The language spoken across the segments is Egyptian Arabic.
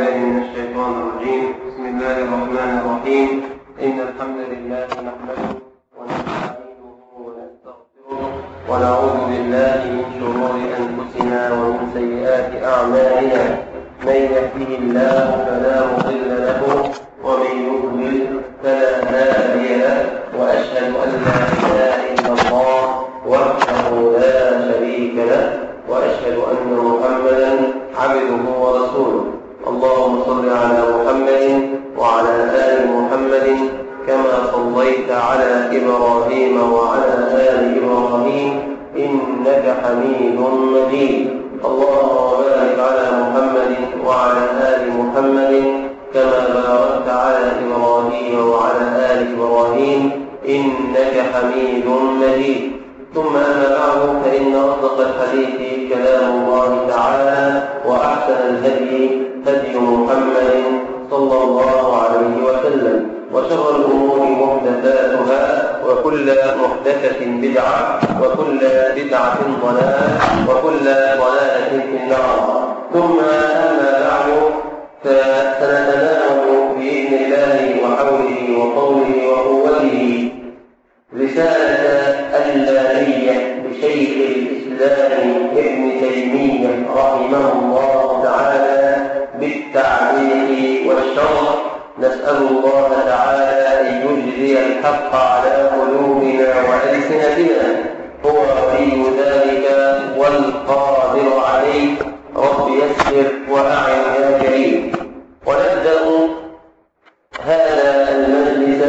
بالله من الشيطان الرجيم بسم الله الرحمن الرحيم إن الحمد لله نحمده ونستعينه ونستغفره ونعوذ بالله من شرور أنفسنا ومن سيئات أعمالنا من يهده الله فلا مضل له ومن يضلل فلا هادي له وأشهد أن لا إله إلا الله وحده لا شريك له وأشهد أن محمدا عبده ورسوله اللهم صل على محمد وعلى آل محمد كما صليت على إبراهيم وعلى آل إبراهيم إنك حميد مجيد اللهم بارك على محمد وعلى آل محمد كما باركت على إبراهيم وعلى آل إبراهيم إنك حميد مجيد ثم أما بعد فإن أصدق الحديث كلام الله تعالى وأحسن الهدي هدي محمد صلى الله عليه وسلم وشر الأمور محدثاتها وكل محدثة بدعة وكل بدعة ضلالة وكل ضلالة في النار ثم أما بعد فسنتناول بإذن الله وحوله وقوله وقوته رسالة اللامية لشيخ الإسلام ابن تيمية رحمه الله تعالى بالتعليق والشرح نسأل الله تعالى أن يجزي الحق على قلوبنا وألسنتنا هو ولي ذلك والقادر عليه رب يسر وأعن يا كريم ونبدأ هذا المجلس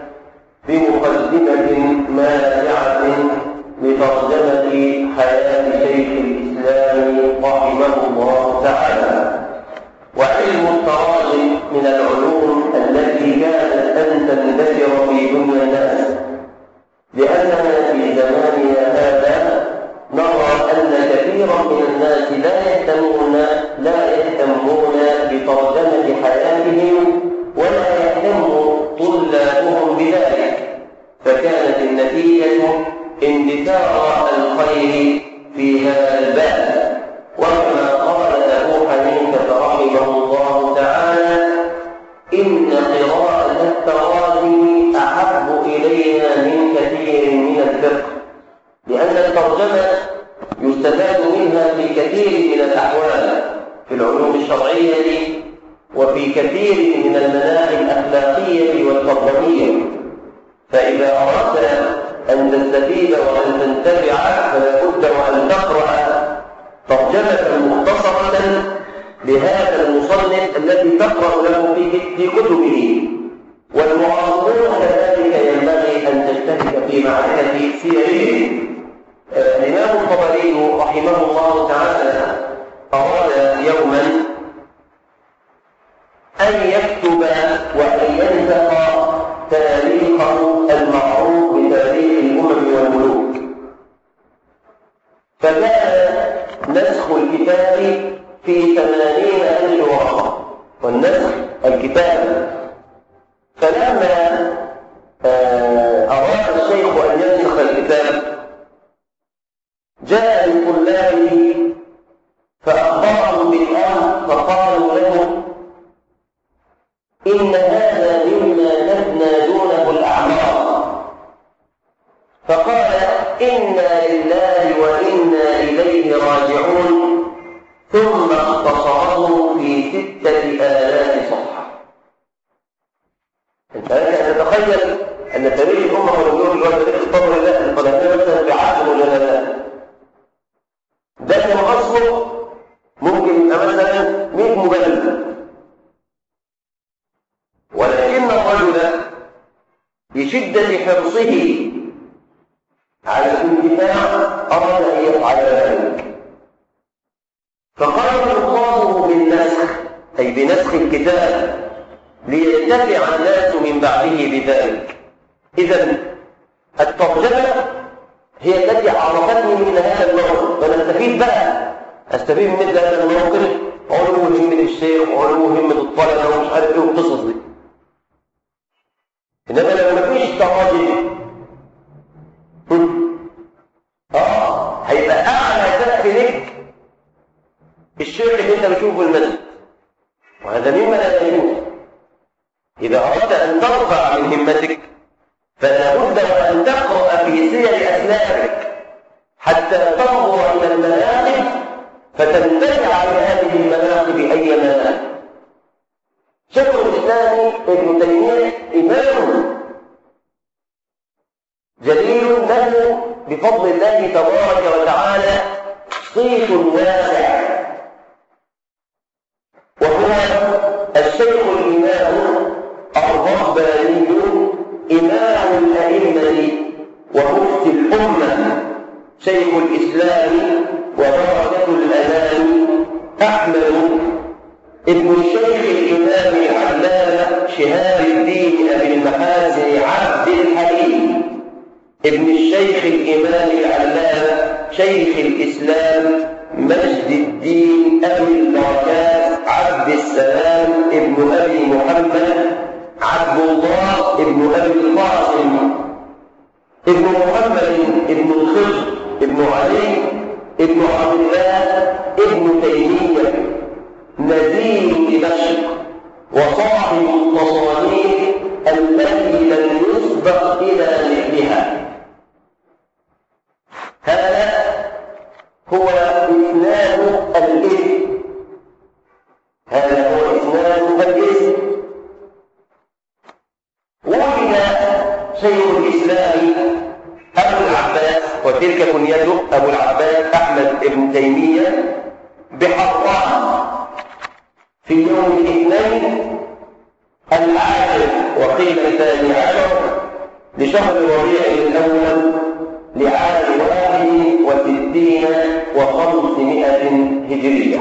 بمقدمة مانعة لترجمة حياة شيخ الإسلام رحمه الله تعالى وعلم التراجم من العلوم التي كانت أن تندثر في دنيا الناس لأننا في زماننا هذا نرى أن كثيرا من الناس لا يهتمون لا يهتمون بترجمة حياتهم ولا يهتم طلابهم بذلك فكانت النتيجة اندثار الخير في هذا الباب وكما قال أبو حنيفة رحمه الله تعالى إن قراءة التراجم أحب إلينا من كثير من الفقه لأن الترجمة يستفاد منها في كثير من الأحوال في العلوم الشرعية وفي كثير من المناحي الأخلاقية والفضلية فإذا أردت أن تستفيد وأن تنتفع فلا بد وأن تقرأ ترجمة مختصرة لهذا المصنف الذي تقرأ له في كتبه والمعاصرون كذلك ينبغي أن تجتهد في معرفة سيره الإمام الطبري رحمه الله تعالى أراد يوما أن يكتب وأن ينسخ تاريخه المعروف بتاريخ الأمم والملوك فكان نسخ الكتاب في ثمانين ألف ورقة والنسخ الكتاب فلما أراد الشيخ أن ينسخ الكتاب جاء لطلابه فأخبرهم بالأمر فقالوا له إن هذا مما تفنى دونه الأعمار فقال إنا لله وإنا إليه راجعون ثم اختصره في ستة آلاف صفحة أنت لك أن تتخيل أن تاريخ الأمة والملوك هو تاريخ الطبر الله القدمية مثلا بعشر مجلدات ده كان أصله ممكن يبقى مثلا 100 مجلد ولكن الرجل بشدة حرصه على الانتفاع أراد أن يفعل ذلك فقال خطابه بالنسخ أي بنسخ الكتاب لينتفع الناس من بعده بذلك إذا الترجمة هي التي عرفتني مثل هذا الموقف فنستفيد بقى استفيد من مثل هذا الموقف علو همة الشيخ وعلو همة الطلبة ومش عارف ايه والقصص دي انما لو ما فيش تراجم اه هيبقى اعلى سقف لك الشيخ اللي انت بتشوفه في المسجد وهذا مما لا يجوز إذا أردت أن ترفع من همتك فلا بد وأن تقرأ في سير أسلافك حتى تنظر إلى المناقب فتنتفع بهذه المناقب أي مناقب شيخ الإسلام ابن تيمية إمام جليل له بفضل الله تبارك وتعالى صيت واسع وهو الشيخ الإمام الرباني إمام الأئمة ومفتي الأمة شيخ الإسلام وبركة الأنام أحمد ابن الشيخ الإمام العلامة شهاب الدين أبي المحاسن عبد الحليم ابن الشيخ الإمام العلامة شيخ الإسلام مجد الدين أبي البركات عبد السلام ابن أبي محمد عبد الله ابن أبي القاسم ابن محمد ابن الخضر ابن علي ابن عبد الله ابن تيمية نذير دمشق وصاحب التصانيف التي لم يسبق إلى مثلها هذا هو إسناد الإثم هذا هو إسناد الإثم ولد شيخ الإسلام أبو العباس وتلك كنيته أبو العباس أحمد بن تيمية بحران في يوم الاثنين العاشر وقيل الثاني عشر لشهر ربيع الأول لعام واحد وستين وخمسمائة هجرية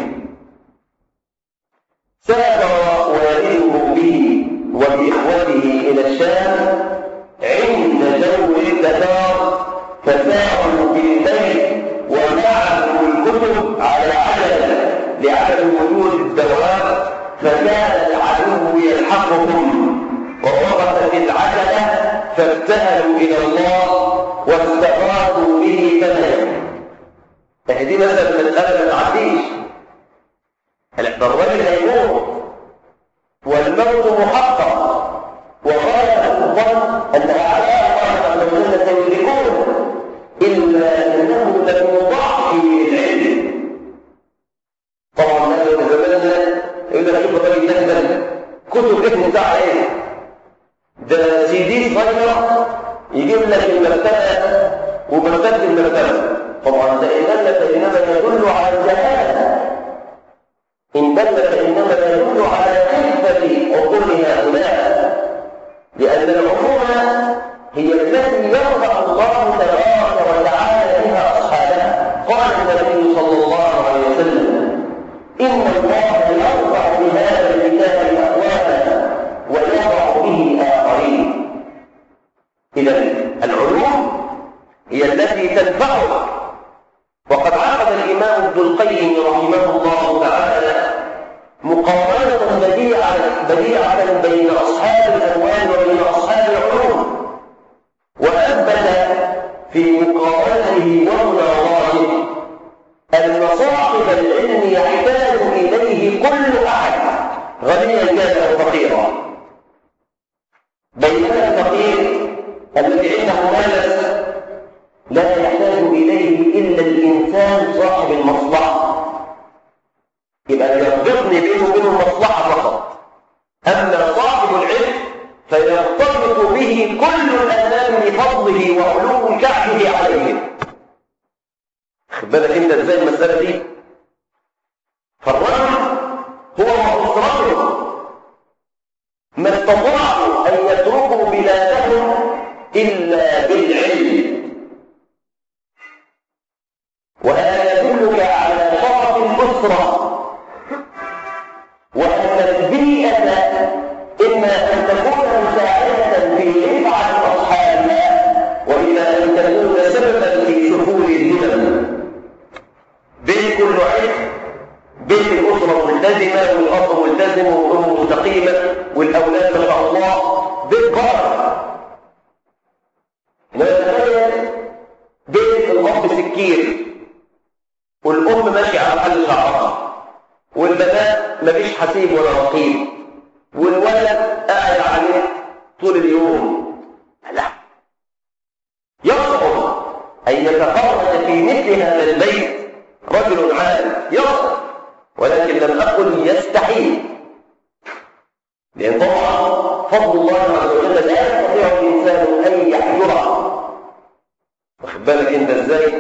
سافر والده به وبإخوته إلى الشام عند جو التتار فساروا بالليل ومعهم الكتب على عجل لعدم وجود الدواب فكان العدو يلحقهم ووقفت العجلة فابتهلوا إلى الله واستغاثوا به فنجوا دي مثلا مسألة ما تعديش الرجل هيموت والموت محقق وغاية الظن أن أعداء الله عز وجل سيدركون إلا أنه لم يضحي بالعلم طبعا هذا زماننا يقول لك شوف الراجل ده كتب اسمه بتاع ايه؟ ده سي دي صغير يجيب لك المكتبه ومكتبه المكتبه طبعا ده ان دل فانما يدل على الجهاله ان دل فانما يدل على خفه عقول هؤلاء لان العقول هي التي يرفع الله تبارك وتعالى بها اصحابها قال النبي صلى الله عليه وسلم إن الله يرفع بهذا الكتاب أقواما ويضع به آخرين إذا العلوم هي التي تنفعك وقد عقد الإمام ابن القيم رحمه الله تعالى مقارنة بديعة بديعة بين أصحاب الألوان وبين أصحاب العلوم وأثبت في مقارنته ومناظرته أن صاحب العلم يحتاج إليه كل أحد غنيا كان أو فقيرا بينما الفقير الذي عنده مال لا يحتاج إليه إلا الإنسان صاحب المصلحة يبقى يربطني بينه وبين المصلحة فقط أما صاحب العلم فيرتبط به كل الأنام لفضله وعلو كعبه عليهم خد بالك انت ازاي المساله دي فالرجل هو واسرته ما استطاعوا ان يتركوا بلادهم الا بالعلم وهذا يدلك على شرف الاسره وان البيئه اما ان تكون مساعده في رفعه اصحابها واما ان تكون سببا في سهول الهمم بين كل علم بين الأسرة ملتزمة والأب ملتزم والأم مستقيمة والأولاد ما شاء الله بالبركة نتخيل بين الأب سكين والأم ماشية على حل شعرها والبنات مفيش حسيب ولا رقيب والولد قاعد عليه طول اليوم لا يصعب أن يتفرج في مثل هذا البيت رجل عالم يصعب ولكن لم أقل يستحيل لأن طبعا فضل الله عز وجل لا يستطيع الإنسان أن يحجره واخد بالك أنت إزاي؟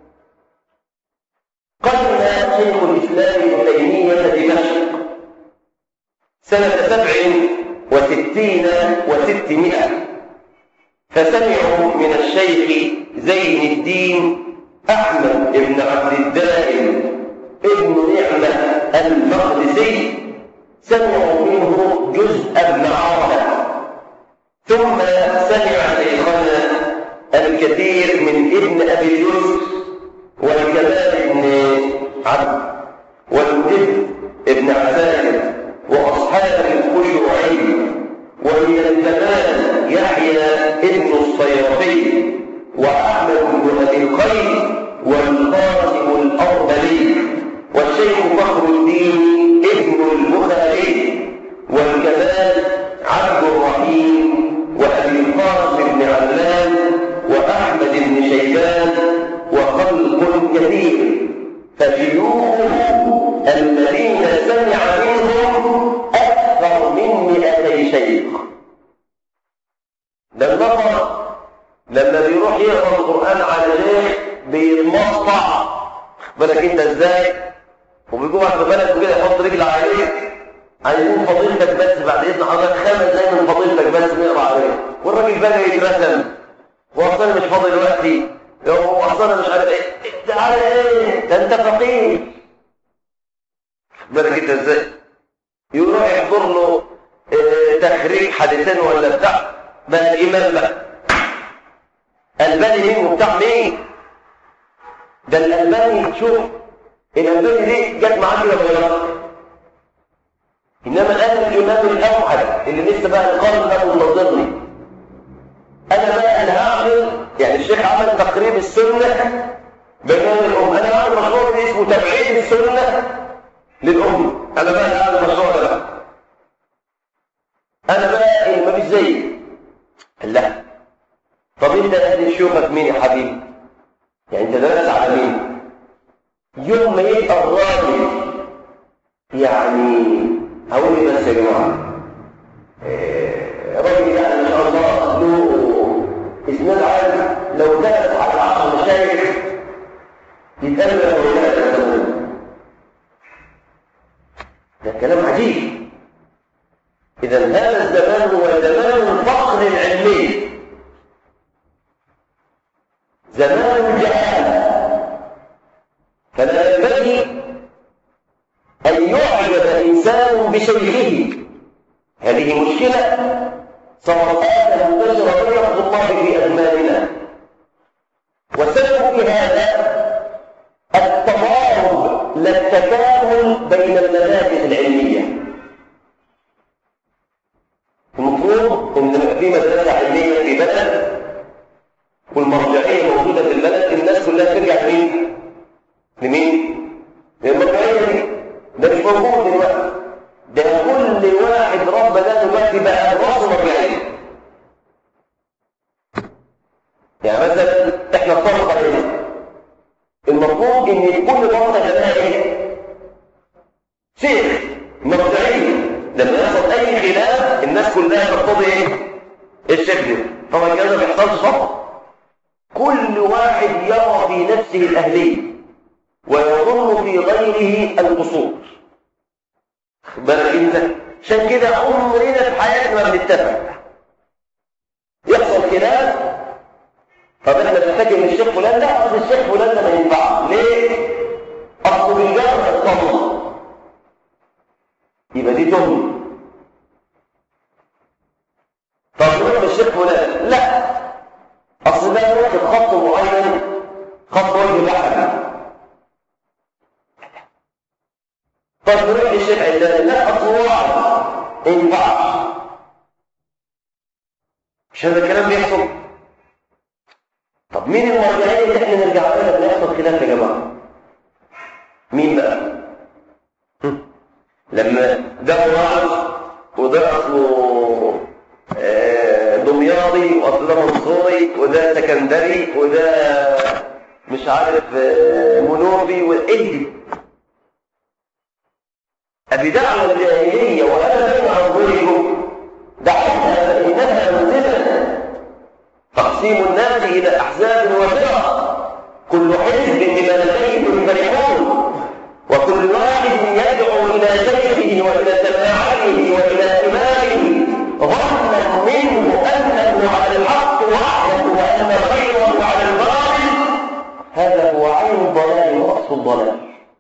قدم شيخ الإسلام ابن تيمية دمشق سنة سبع وستين وستمائة فسمعوا من الشيخ زين الدين أحمد بن عبد الدائم ابن نعمة المقدسي سمعوا منه جزء ابن عرفة ثم سمع شيخنا الكثير من ابن أبي يوسف والكمال بن عبد والمدب ابن عفان وأصحاب الخشوعي ومن الكمال يحيى ابن الصيرفي وأحمد بن أبي الخير والقاسم الأربلي والشيخ فخر الدين ابن البخاري والكمال عبد الرحيم وأبي القاسم بن علان وأحمد بن شيبان وخلق كثير فشيوخه الذين سمع منهم أكثر من مئتي شيخ ده النظر لما بيروح يقرأ القرآن على شيخ بيتمطع بالك انت ازاي وبيجوا في بالك كده يحط رجل عليك عايزين فضيلتك بس بعد اذن حضرتك خمس دقايق من فضيلتك بس نقرا عليه والراجل بقى يترسم واصلا مش فاضي دلوقتي واصلا مش عارف ايه تعالى ايه ده انت فقيه بالك انت ازاي يروح يحضر له اه تخريج حديثين ولا بتاع بقى الامام بقى الباني مين وبتاع مين ده الالباني شوف الالباني دي جت معاه كده ولا لا انما الان الامام الاوحد اللي لسه بقى القرن ده منتظرني انا بقى اللي هعمل يعني الشيخ عمل تقريب السنه بيان الام انا هعمل مشروع اسمه تبعيد السنه للام انا بقى اللي هعمل المشروع ده بقى انا بقى اللي ما فيش زيي لا طب انت اهل شيوخك مين يا حبيبي يعني انت درست على مين يوم ما يبقى الراجل يعني هقول ايه بس يا جماعه إيه راجل يعني ما شاء الله له اسناد عالي لو درس على عشر مشايخ يتقال له ولاده ده كلام عجيب اذا هذا الزمان هو زمان الفقر العلمي زمان الجهال فلا ينبغي أن يعجب إنسان بشيخه هذه مشكلة صارت آية منتشرة رحمة الله في أزماننا وسبب هذا التضارب لا التكامل بين المدارس العلمية المفروض ان في مدرسة علمية في بلد والمرجعية موجودة في البلد الناس كلها ترجع لمين؟ لمين؟ للمرجعية دي ده مش موجود دلوقتي ده كل واحد رب ده دلوقتي بقى راسه مرجعية يعني مثلا احنا الطبقة هنا المفروض ان كل طبقة لها ايه؟ شيخ مرجعية لما يحصل اي خلاف الناس كلها تقتضي ايه؟ الشيخ ده طبعا كده ما بيحصلش طبعا كل واحد يرى في نفسه الأهلية ويظن في غيره القصور بالك انت عشان كده عمرنا في حياتنا ما بنتفق يحصل خلاف طب احنا بنفتكر ان الشيخ فلان لا اصل الشيخ فلان ده ما ينفعش ليه؟ اصل بالجرح الطمع يبقى دي تهمه طب نروح للشيخ فلان لا اصل ده واخد خط معين خط وجه بحري طب نروح للشيخ علان لا اصل واحد ما ينفعش مش هذا الكلام بيحصل طب مين المرجعيه اللي احنا نرجع لها بيحصل خلاف يا جماعه مين بقى هم؟ لما ده وعظ وده اصله آه، دمياطي واصل ده منصوري وده سكندري وده مش عارف آه، منوبي وايه ابي دعوه الجاهليه وانا بين اظهركم دعوتها فانها منزله تقسيم الناس الى احزاب وفرق كل حزب بما لديهم فرحون وكل واحد يدعو الى شيخه والى سماعته والى امامه ظنا منه انه على الحق وحده وان غيره على الباطل هذا هو عين الضلال ورأس الضلال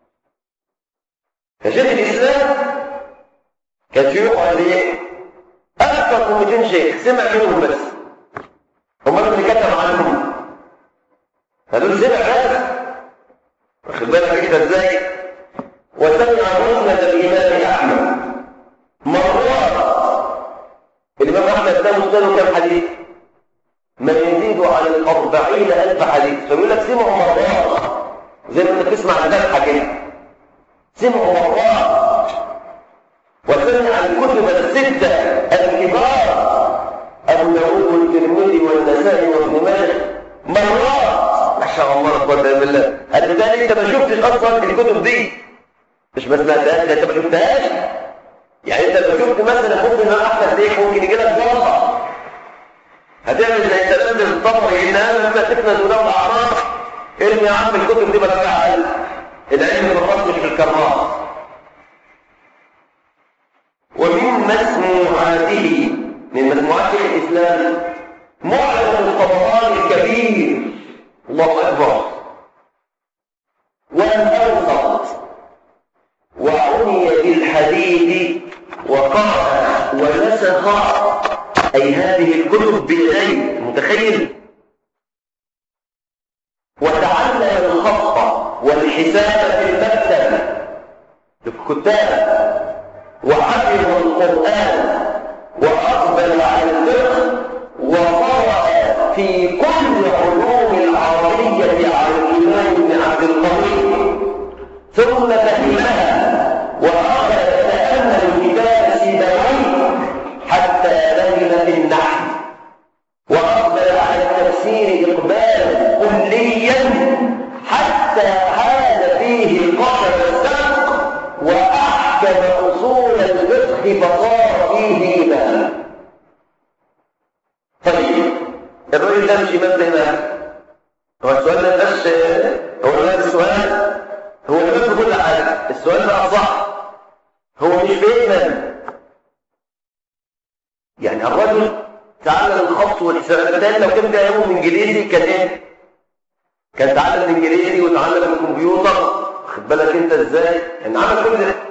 فشيخ الإسلام كان شيوخ قد إيه؟ أكثر من 200 شيخ سمع منهم بس هم اللي كتب عنهم هدول سمع بس واخد بالك كده ازاي؟ وسمع مسند الإمام أحمد مرات الإمام أحمد ده مسنده كم حديث؟ ما يزيد على الأربعين ألف حديث فيقول لك سمعوا مرات زي ما انت بتسمع ذبحة كده سمعوا مرات وسمع الكتب الستة الكبار أبو داود والترمذي والنسائي وابن ماجه مرات ما شاء الله لا قوة إلا بالله قد ده انت ما شفتش اصلا الكتب دي مش ما سمعتهاش ده انت ما شفتهاش يعني انت لو شفت مثلا ممكن احمد ليك ممكن يجي لك ضغط هتعمل زي الكلام ده الطبري ان انا لما تفنى دون الاعراض ارمي يا عم الكتب دي بلا فعل العلم بالرصد مش بالكرامات ومن مسموعاته من مسموعات شيخ الاسلام معلم الطبراني الكبير الله اكبر والاوسط وعني بالحديث وقرأ ونسخ أي هذه الكتب بيديه متخيل وتعلم الخط والحساب في المكتب في الكتاب وحفظ القرآن وأقبل على الفقه وقرأ في كل علوم العربية على الإمام بن عبد القوي ثم فهمها وأخذ يتأمل كتاب سيبويه حتى بين في النحو وأقبل على التفسير إقبالا كليا حتى حال فيه قصد السبق وأحكم أصول الفقه فصار فيه إماما طيب الراجل ده مش إمام زي ما هو السؤال ده بس هو ده السؤال هو إمام في كل حاجة السؤال ده أصح هو مش بإمام يعني الرجل تعلم الخط والحساب الثاني لو كان بيعلمه انجليزي كان ايه كان تعلم الانجليزي وتعلم الكمبيوتر خد بالك انت ازاي ان عمل كل ده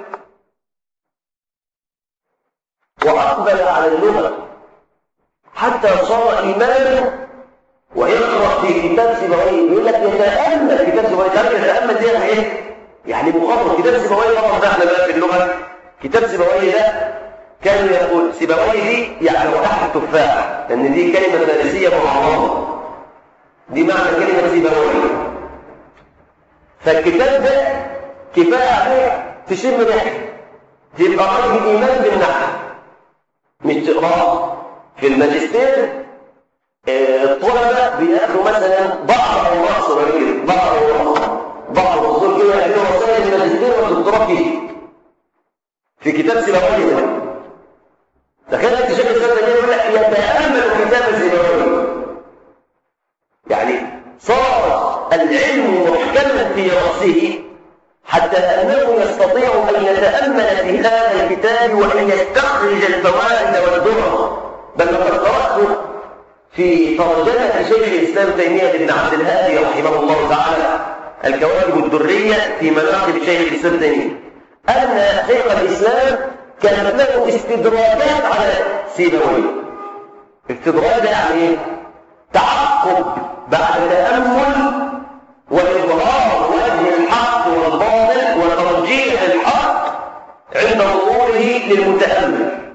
واقبل على اللغه حتى صار اماما ويقرا في كتاب سيبويه يقول لك يتامل كتاب سيبويه تعرف يتامل دي يعني ايه يعني مخاطره كتاب سيبويه طبعا ده احنا بقى في اللغه كتاب سيبويه ده كان يقول سيبويه دي يعني وضح التفاح لان دي كلمه فارسيه معظمه دي معنى كلمه سيبويه فالكتاب ده كفايه عليه تشم ريحه تبقى راجل ايمان بالنحو مش تقراه في الماجستير الطلبه بياخدوا مثلا بحر او مصر كده بحر او بحر وصول كده يعملوا وسائل الماجستير والدكتوراه فيه في كتاب سيبويه ده تخيل انت شايف السنه دي يقول لك يتامل كتاب الزباوي يعني صار العلم محكما في راسه حتى انه يستطيع ان يتامل في هذا الكتاب وان يستخرج الفوائد والدرر بل لقد قرات في ترجمه شيخ الاسلام تيميه بن عبد الهادي رحمه الله تعالى الكواكب الدريه في مناقب شيخ الاسلام تيميه ان شيخ الاسلام كانت له استدراجات على سيبويه استدراج يعني تعقب بعد تأمل وإظهار وجه الحق والباطل وترجيح الحق عند ظهوره للمتأمل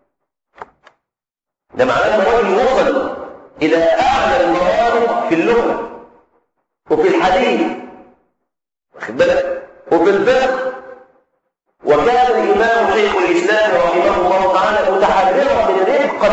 ده معناه ان الرجل وصل إلى أعلى المراتب في اللغة وفي الحديث واخد بالك وفي الفقه وكان الإمام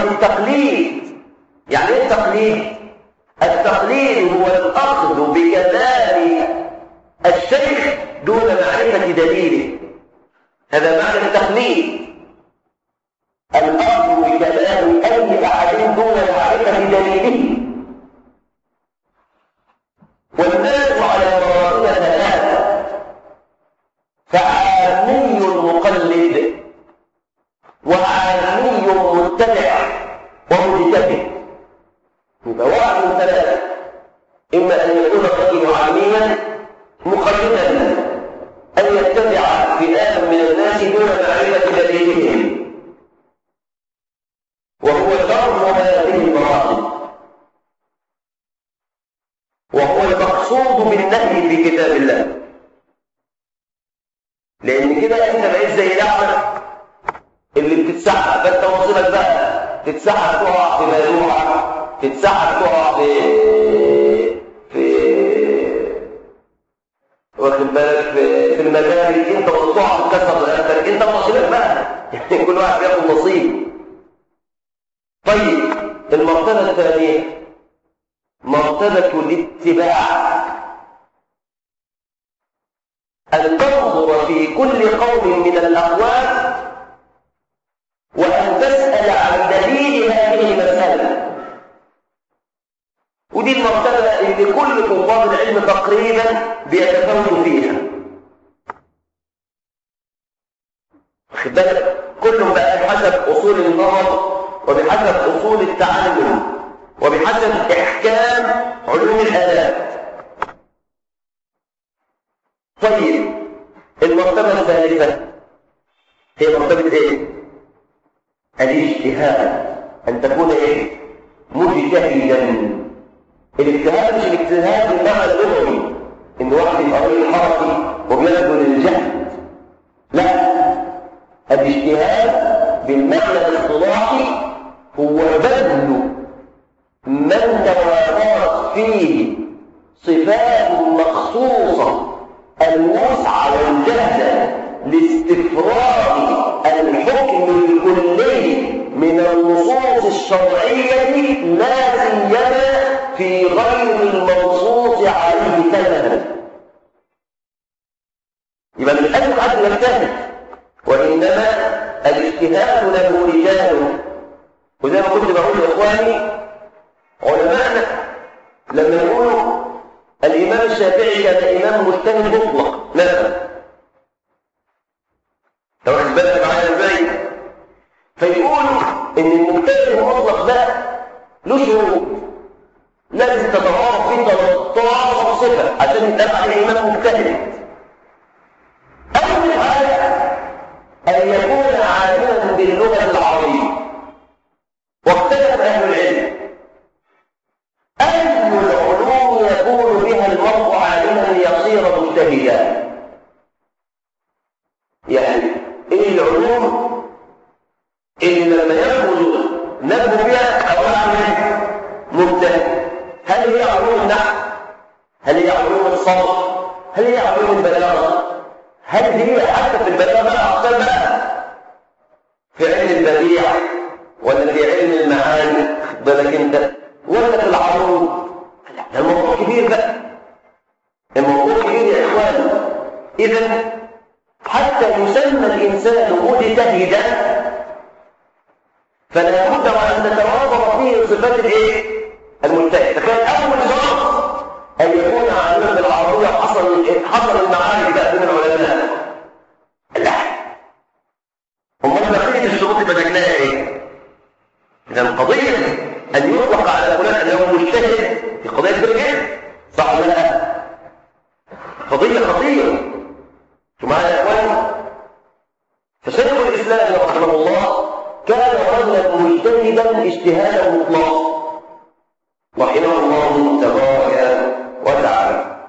التقليد يعني ايه التقليد التقليد هو الاخذ بكلام الشيخ دون معرفه دليله هذا معنى التقليد الاخذ بكلام اي احد دون معرفه دليله والناس على مراتب ثلاثه فعامي مقلد وعامي متبع ومجتهد يبقى واحد من ثلاثة إما أن يكون الرجل عاميا مقلدا أن يتبع فئات من الناس دون معرفة دليلهم وهو شر هذه المراتب وهو المقصود بالنهي في كتاب الله لأن كده أنت بقيت زي الأعمى اللي بتتسحب فأنت واصلك بقى تتسحب تقع في مجموعة تتسحب تقع في في واخد بالك في, في المجال انت وتقع تكسر رقبتك انت واصلك بقى يعني كل واحد بياخد نصيب طيب المرتبة الثانية مرتبة الاتباع أن تنظر في كل قول من الأقوال وأن تسأل عن دليل هذه المسألة ودي المرتبة اللي كل طلاب العلم تقريبا بيتفاوتوا فيها واخد بالك كلهم بقى بحسب أصول النظر وبحسب أصول التعلم وبحسب إحكام علوم الآلات طيب المرتبة الثالثة هي مرتبة إيه؟ الاجتهاد أن تكون إيه؟ مجتهدا الاجتهاد مش الاجتهاد بالمعنى اللغوي إن واحد يبقى راجل حركي وبيبذل الجهد لا الاجتهاد بالمعنى الاصطلاحي هو بذل من تواترت فيه صفات مخصوصة الوسع والجهد لاستفراغ الحكم الكلي من النصوص الشرعية لا سيما في غير المنصوص عليه تماما يبقى من أجل حد يجتهد وإنما الاجتهاد له رجال وزي ما كنت بقول لإخواني علماءنا لما يقولوا الإمام الشافعي كان إمام مجتهد مطلق مثلا لو واخد بالك معايا ازاي فيقولوا ان المجتهد المطلق ده له شروط لازم تتعارف فيه 13 صفه عشان يتقال عليه امام مجتهد اول حاجه ان يكون عالما باللغه العربيه واختلف اهل العلم اي العلوم يكون بها المرء عالما ليصير مجتهدا يعني ايه العلوم اللي لما يخرج نبه بها او نعمل مجتهد هل هي علوم النحو هل هي علوم الصرف هل هي علوم البلاغه هل هي حتى في البلاغه بقى اقسام بقى في علم البديع ولا في علم المعاني بالك انت ولا في العروض ده الموضوع كبير بقى الموضوع كبير يا اخوان اذا حتى يسمى الإنسان مجتهدا فلا بد وأن تتوافر فيه صفات الايه؟ المجتهد فكان أول شرط أن يكون عالما بالعربية حصل حصل المعارك بقى بين العلماء لا أمال بقية الشروط اللي بدأناها إيه؟ إذا القضية أن يطلق على فلان أنه مجتهد دي قضية كبيرة جدا صح ولا لا؟ قضية خطيرة معايا يا اخوان فشيخ الاسلام رحمه الله كان رجلا مجتهدا اجتهادا مطلقا رحمه الله تبارك وتعالى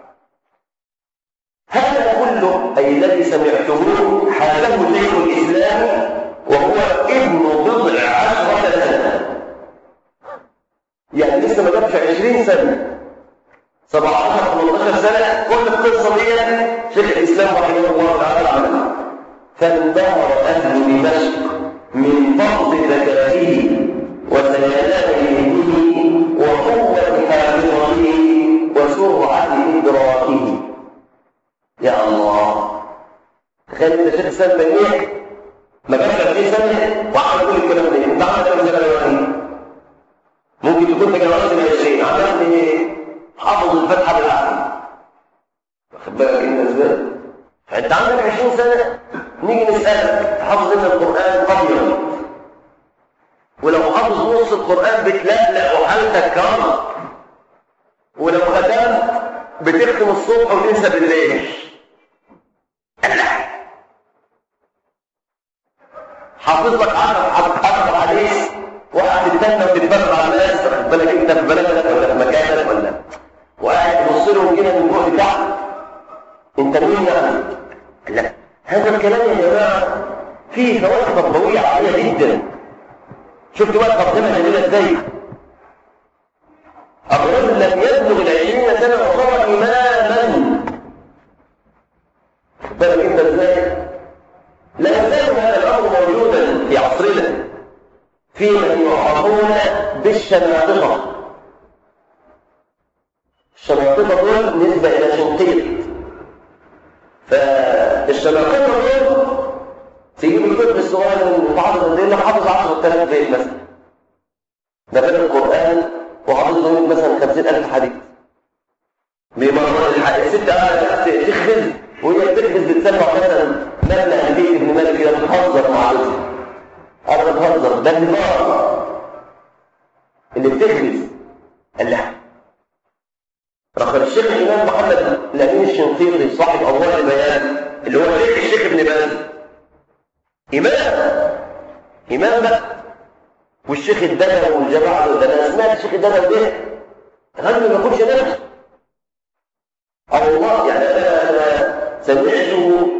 هذا كله اي الذي سمعتموه حاله شيخ الاسلام وهو ابن بضع عشرة سنة يعني لسه ما جابش 20 سنة 17 18 سنة كل القصة دي شيخ الإسلام رحمه الله تعالى عملها فانبهر أهل دمشق من فرط ذكائه وسلامة ذهنه وقوة حافظته وسرعة إدراكه يا الله تخيل انت شيخ الاسلام بنيه ما كانش 40 سنه وعمل كل الكلام ده انت عملت كام سنه دلوقتي ممكن تكون تجاوزت ال 20 عملت ايه؟ حافظ الفتحه بالعقل واخد بالك انت ازاي؟ فانت عندك 20 سنه نيجي نسالك حافظ انت القران قبل ولو حافظ نص القران بتلقلق وحالتك كرمه ولو ختمت بتختم الصبح وتنسى بالليل حافظ لك 10 10 حديث وقاعد تتنى وتتبرع على الناس واخد بالك انت في بلدك ولا في مكانك ولا وقاعد تبص لهم كده من بعد تحت انت مين يعني؟ لا هذا الكلام يا جماعه فيه فوائد تربويه عاليه جدا شفت بقى تقدمها جميله ازاي؟ الرجل لم يبلغ العشرين سنه وصار اماما خد بالك انت ازاي؟ لا يزال هذا الامر موجودا في عصرنا في من يعرفون بالشناطقه الشناطقه دول نسبه الى شنقيط فالشناطقه دول تجيب الطفل الصغير من حافظ قد ايه حافظ 10000 بيت مثلا ده غير القران وحافظ له مثلا 50000 حديث بمرة الحديث ست قاعده تخبز وهي بتخبز بتسمع مثلا مبنى البيت ابن مالك كده بتهزر مع جوزها انا بتهزر ده النظام اللي بتخبز اللحم رخر الشيخ الامام محمد الامين الشنقيطي صاحب اضواء البيان اللي هو شيخ الشيخ ابن باز امام امام بقى والشيخ الدنوي والجماعه دول انا سمعت الشيخ الدنوي ده غني ما يكونش نفسه الله يعني انا انا سمعته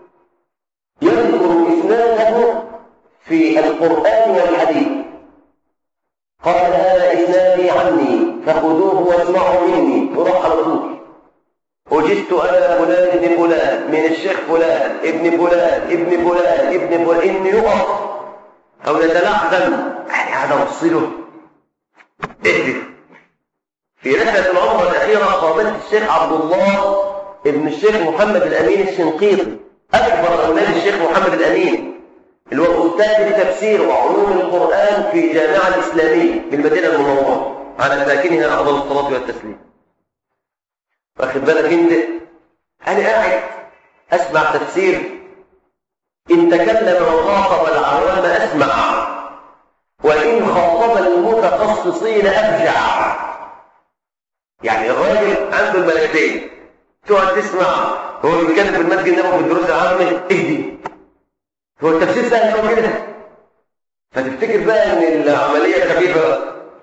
يذكر اسناده في القران والحديث قال هذا اسنادي عني فخذوه واسمعوا مني وراح على طول وجدت انا فلان ابن فلان من الشيخ فلان ابن فلان ابن فلان ابن فلان اني يقف او يتلعثم يعني هذا وصله اهدي في رحلة العمرة الأخيرة قابلت الشيخ عبد الله ابن الشيخ محمد الأمين الشنقيطي أكبر أولاد الشيخ محمد الأمين اللي هو أستاذ التفسير وعلوم القرآن في الجامعة الإسلامية بالمدينة المنورة على ساكنها أفضل الصلاة والتسليم واخد بالك أنت أنا قاعد أسمع تفسير إن تكلم وخاطب العوام أسمع وإن خاطب المتخصصين أفجع يعني الراجل عنده الملكتين تقعد تسمع هو بيتكلم في المسجد النبوي في الدروس العامة اهدي هو التفسير سهل قوي كده فتفتكر بقى ان العملية خفيفة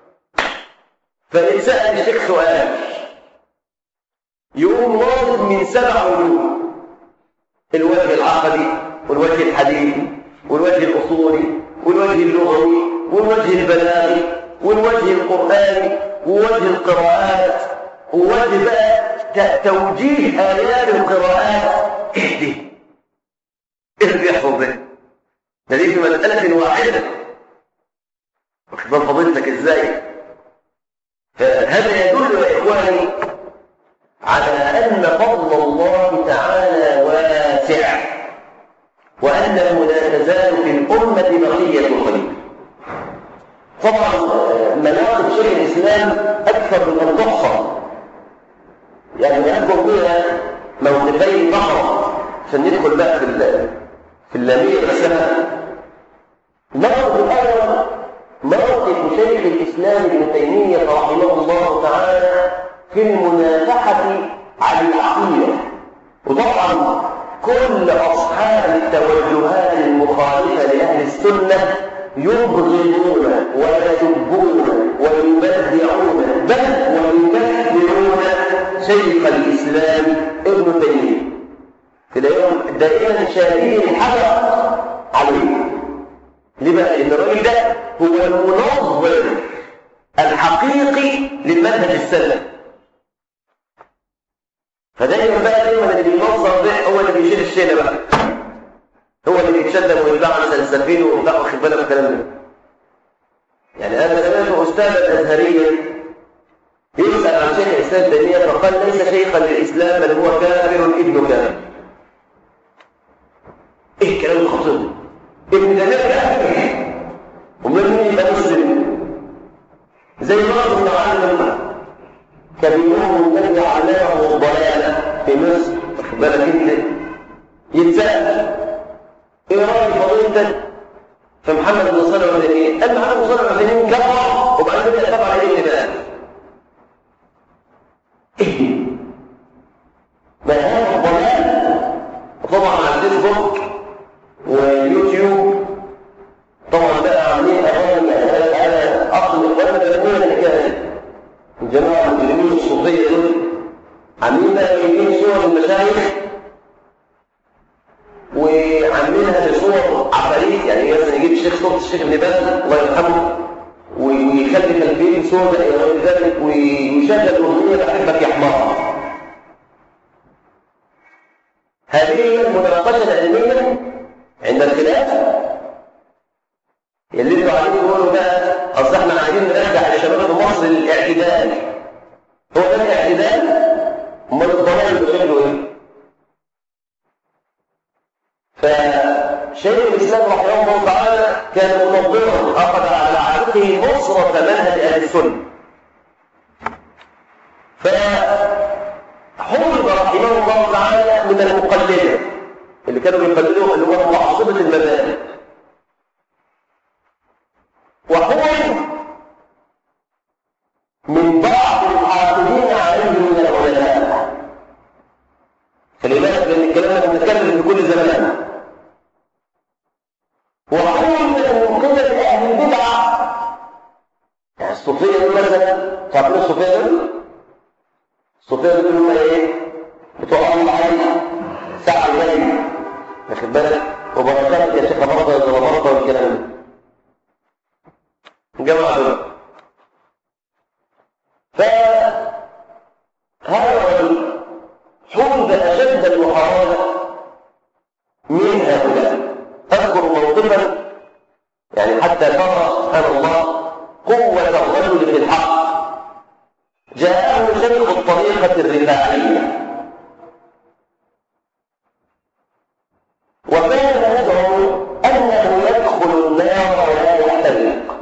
فيتسأل الشيخ سؤال يقوم واضح من سبع وجوه الوجه العقدي والوجه الحديثي والوجه الأصولي والوجه اللغوي والوجه البلاغي والوجه القرآني ووجه القراءات ووجه بقى توجيه آيات القراءات اهدي اهدي يحفظ ده ده دي في مسألة واحدة واخد بال فضيلتك ازاي فهذا يدل يا إخواني على أن فضل الله تعالى واسع وأنه لا تزال في الأمة بقية الخليل طبعا مناقب شيخ الإسلام أكثر من أن تحصى يعني يذكر بها موقفين فقط عشان ندخل بقى في في اللامية نفسها الموقف الأول موقف شيخ الإسلام ابن تيمية رحمه الله تعالى في المنافحة على العقيدة وطبعا كل أصحاب التوجهات المخالفة لأهل السنة يبغضون ويسبون ويبدعون بل ويكفرون شيخ الإسلام ابن تيمية تلاقيهم دائما شادين الحجر عليه ليه بقى؟ لأن الراجل ده هو المنظر الحقيقي للمنهج السلفي فدايما بقى دايما اللي بينظر ده هو اللي بيشيل الشيله بقى هو اللي بيتشدم ويتباع مثلا السفين وبتاع واخد بالك من الكلام ده يعني أنا سمعت أستاذا أزهريا يسأل عن شيخ الإسلام تيمية فقال ليس شيخا للإسلام بل هو كافر ابن كافر إيه الكلام الخطير ابن تيمية كافر ومن مين يبقى مسلم زي بعض المعلم كبيرهم الذي علمه الضلالة في مصر واخد بالك انت يتسأل ايه رأي فضيلتك في محمد بن صالح العثيمين؟ قال محمد بن صالح العثيمين كفر وبعدين بدأ يتبع عليه النبات ايه ما هذا الضلال وطبعا على الفيسبوك واليوتيوب طبعا بقى عاملين اغاني انا اصل وانا بقول الحكايه الجماعه المجرمين الصوفيه دول عاملين بقى جايبين صور المشايخ وعاملينها بصور عفاريت يعني مثلا يجيب الشيخ صوت الشيخ ابن باز الله يرحمه ويخلي خلفيه صور غير ذلك ويشغل اغنيه بحبك يا حمار هذه هي المناقشه العلميه عند الخلاف اللي انتوا عايزين تقولوا بقى اصل احنا عايزين نرجع الشباب في مصر للاعتدال هو ده الاعتدال امال الضلال بشكله ايه فشيخ الاسلام رحمه الله تعالى كان منظما اخذ على عاتقه نصره منهج اهل السنه فحفظ رحمه الله تعالى من المقلده اللي كانوا بيقلدوه اللي هو معصبه المذاهب وحفظ من بعض الحافظين عليه من العلماء خلي بالك لان الكلام ده بنتكلم في كل زمان وحفظ من قبل اهل البدع يعني الصوفيه دول مثلا تعرفين الصوفيه دول؟ الصوفيه دول هم ايه؟ بتوع الله علي ساعه الليل واخد بالك وبركات يا شيخ مرضى ولا مرضى والكلام ده جماعة دول فهذا الرجل حوز أشد المحاربة من هؤلاء أذكر موقفا يعني حتى ترى سبحان الله قوة الرجل في الحق جاءه شيخ الطريقة الرفاعية وكان يدعو أنه يدخل النار ولا يحترق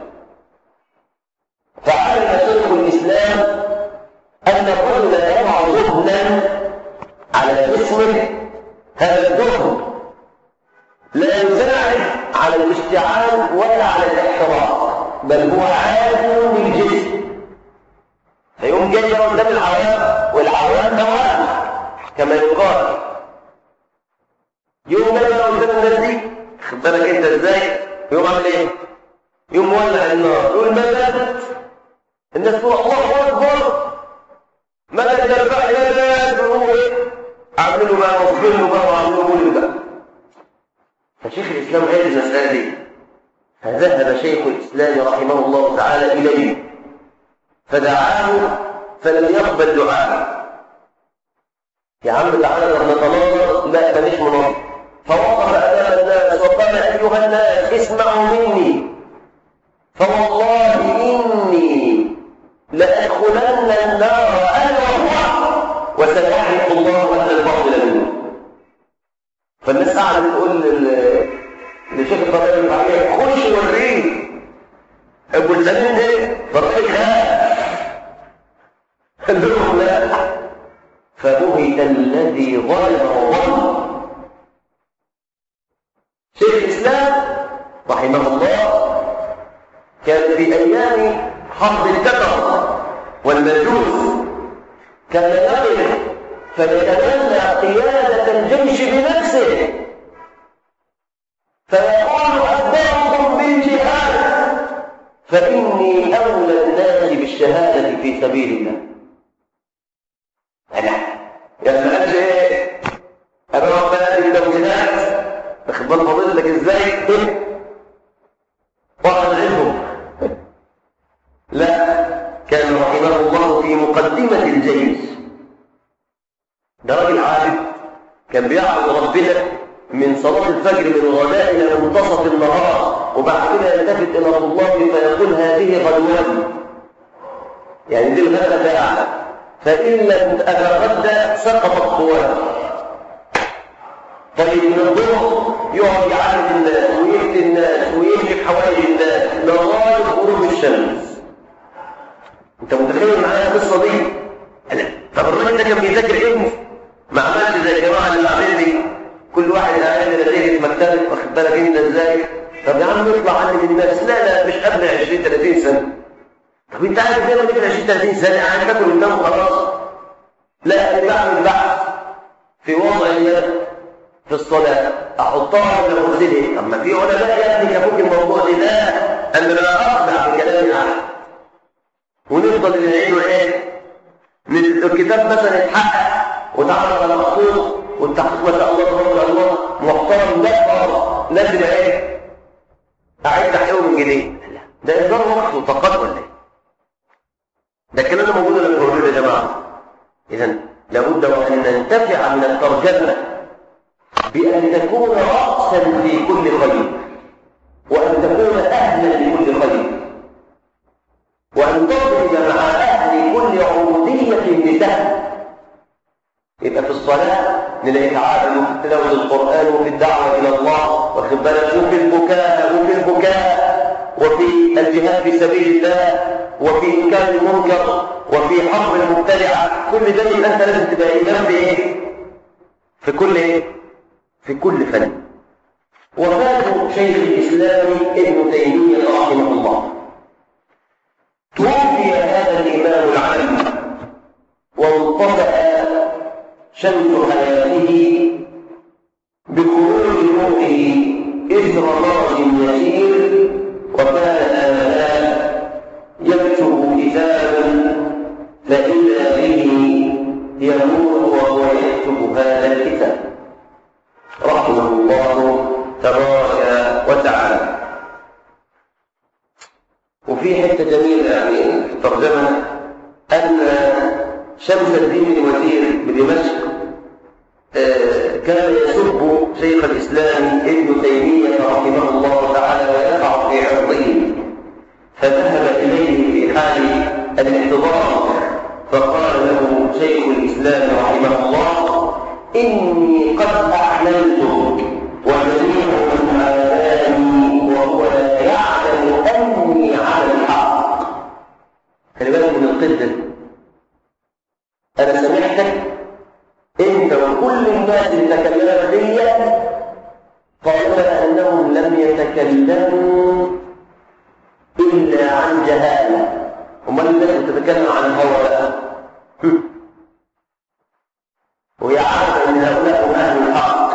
فعلم شيخ الإسلام أن الرجل يضع ذهنا على جسمه هذا الذهن لا يساعد على الاشتعال ولا على الاحتراق بل هو عاد للجسم فيقوم جاي قدام العوام والعوام دوام كما يقال يقوم جاي قدام الناس دي خد بالك انت ازاي يقوم عامل ايه؟ يقوم مولع النار يقول مدد الناس تقول الله اكبر مدد الارباح يا ناس وهو ايه؟ اعملوا بقى واصبروا بقى واعملوا كل بقى فشيخ الاسلام غير المساله دي فذهب شيخ الاسلام رحمه الله تعالى اليه فدعاه فلم يقبل دعاءه يا عم تعالى لما نتناظر لا ماليش مناظر فوقف امام الناس وقال ايها الناس اسمعوا مني فوالله اني لادخلن النار انا وهو وسيحرق الله اهل الباطل منه فالناس قاعده بتقول لشيخ الطريق الرفاعيه خش وريه ابو الزمين ايه؟ طريق قال لهم لا فبهت الذي ظلم وظلم شيخ الاسلام رحمه الله كان في ايام حرب الكفر والمجوس كان يقف فيتولى قيادة الجيش بنفسه فيقول أبدأكم بالجهاد فإني أولى الناس بالشهادة في سبيل الله أنا يا سلام ايه أنا ربنا دي توجيهات واخد بال فضيلتك ازاي واحد علمهم لا كان رحمه الله في مقدمة الجيش ده راجل عابد كان بيعبد ربنا من صلاة الفجر من الغداء إلى منتصف النهار وبعد كده يلتفت إلى الله فيقول هذه غدوتي يعني دي الغداء بتاعنا فإن لم أتغدى سقطت قواها طيب من الظهر يقعد يعلم الناس ويفتي الناس ويمشي حوالي الناس لغاية غروب الشمس انت متخيل معايا القصه دي؟ لا طب الراجل ده كان بيذاكر امتى؟ ما عملش زي الجماعه اللي عاملين دي كل واحد قاعد نتيجه مكتبه واخد بالك انت ازاي؟ طب يا عم اطلع علم الناس لا لا مش قبل 20 30 سنه طب انت عارف ليه لما 20 30 سنه قاعد تاكل قدامه خلاص لا انا بعمل بحث في وضع اليد في الصلاه احطها ولا انزلها طب ما في علماء يا ابني كفوك الموضوع ده لا انا لا اخضع بكلام احد ونفضل نعيده ايه الكتاب مثلا يتحقق وتعمل على مخطوط والتحقيق ما شاء الله تبارك الله محترم ده لازم ايه اعيد تحقيقه من جديد ده اصدار وقت وطاقات ولا ايه ده الكلام ده موجود ولا مش موجود يا جماعه اذا لابد وان ننتفع من الترجمه بان تكون راسا في كل خير وان تكون اهلا لكل خير وأن تضرب مع أهل كل عبودية بسهم يبقى في الصلاة نلاقي تعادل وفي تلاوة القرآن وفي الدعوة إلى الله واخد بالك وفي البكاء وفي البكاء وفي الجهاد في سبيل الله وفي إنكار المنكر وفي حرب المبتدعة كل ده يبقى أنت لازم تبقى إمام بإيه؟ في كل إيه؟ في كل فن وفاة شيخ الإسلام ابن تيمية رحمه الله توفي هذا الإمام العالم وانطفأ شمس حياته بخروج روحه إثر مرض يسير وكان آنذاك يكتب كتابا فإذا به يموت وهو يكتب هذا الكتاب رحمه الله تبارك وتعالى وفي حته جميله يعني في الترجمه ان شمس الدين الوزير بدمشق كان يسب شيخ الاسلام ابن تيميه رحمه الله تعالى ويقع في عرضه فذهب اليه في حال الاحتضار فقال له شيخ الاسلام رحمه الله اني قد احللت وجميع من عاداني وهو لا يعلم اني على الحق خلي بالك من القدة انا سمعتك انت وكل الناس اللي تكلموا فيا طالما انهم لم يتكلموا الا عن جهاله امال الناس بتتكلم عن هوى بقى وهي عارفه ان هؤلاء هم اهل الحق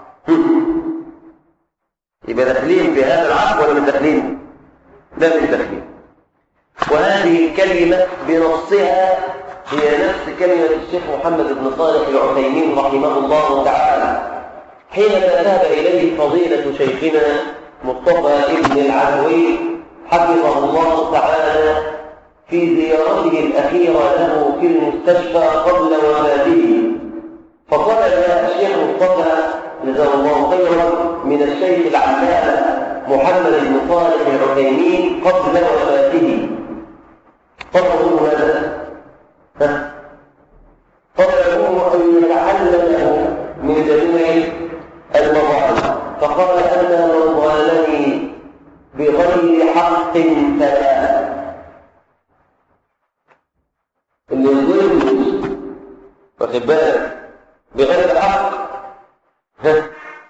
يبقى داخلين في هذا العقد ولا مش داخلين؟ لا مش داخلين وهذه الكلمة بنصها هي نفس كلمة الشيخ محمد بن صالح العثيمين رحمه الله تعالى حين ذهب إليه فضيلة شيخنا مصطفى ابن العدوي حفظه الله تعالى في زيارته الأخيرة له في المستشفى قبل وفاته فطلب الشيخ مصطفى جزاه الله خيرا من الشيخ العلامة محمد بن صالح العثيمين قبل وفاته طلبوا ماذا؟ طلبوا أن يتعلم من جميع المظالم فقال أنا من ظالمني بغير حق فلا اللي يظلم واخد بالك بغير حق ها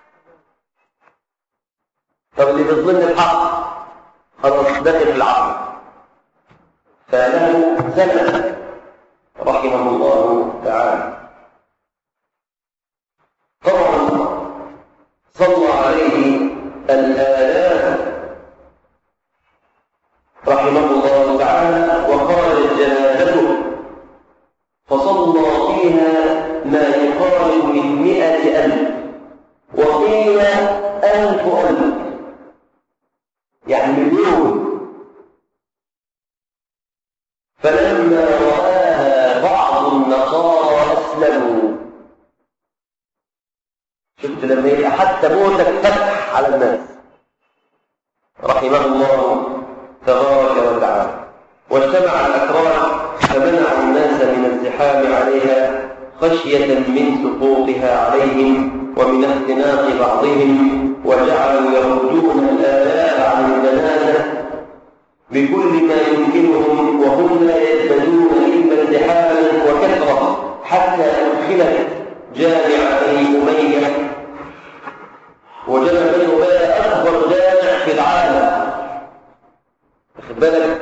طب اللي بيظلم الحق خلاص داخل في العقل فله زمن رحمه الله تعالى طبعا صلى عليه الآلاف رحمه الله تعالى وخرجت جنازته فصلى فيها ما يقارب من مئة ألف وقيل ألف ألف يعني مليون فلما رآها بعض النصارى أسلموا شفت لما يبقى حتى رحمه الله تبارك وتعالى واجتمع الأكرام فمنعوا الناس من الزحام عليها خشية من سقوطها عليهم ومن اختناق بعضهم وجعلوا يردون الآلاء عن الجنازة بكل ما يمكنهم وهم لا يزدادون إلا ازدحاما وكثرة حتى أدخلت جامع بني أمية وجمع بني أمية أكبر جامع في العالم واخد بالك